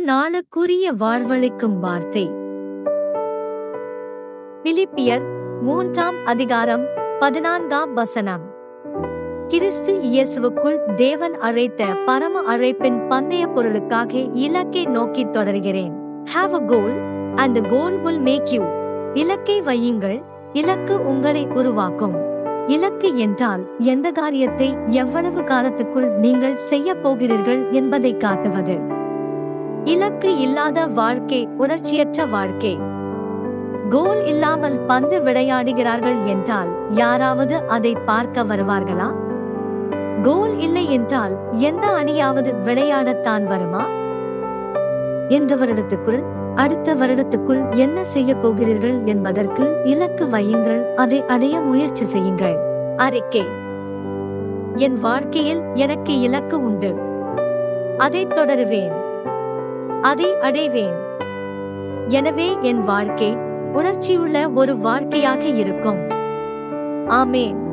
நாளுக்குரிய வாழ்வளிக்கும் வார்த்தை பிலிப்பியர் மூன்றாம் அதிகாரம் பதினான்காம் வசனம் கிறிஸ்து இயேசுவுக்குள் தேவன் அழைத்த பரம அழைப்பின் பந்தய பொருளுக்காக இலக்கை நோக்கி தொடர்கிறேன் have a goal and goal will make you இலக்கை வையுங்கள் இலக்கு உங்களை உருவாக்கும் இலக்கு என்றால் எந்த காரியத்தை எவ்வளவு காலத்துக்குள் நீங்கள் செய்ய போகிறீர்கள் என்பதை காட்டுவது இலக்கு இல்லாத வாழ்க்கை உணர்ச்சியற்ற வாழ்க்கை கோல் இல்லாமல் பந்து விளையாடுகிறார்கள் என்றால் யாராவது அதை பார்க்க வருவார்களா கோல் இல்லை என்றால் எந்த அணியாவது விளையாடத்தான் வருமா இந்த வருடத்துக்குள் அடுத்த வருடத்துக்குள் என்ன செய்ய போகிறீர்கள் என்பதற்கு இலக்கு வையுங்கள் அதை அடைய முயற்சி செய்யுங்கள் அறிக்கை என் வாழ்க்கையில் எனக்கு இலக்கு உண்டு அதை தொடருவேன் அதை அடைவேன் எனவே என் வாழ்க்கை உணர்ச்சியுள்ள ஒரு வாழ்க்கையாக இருக்கும் ஆமேன்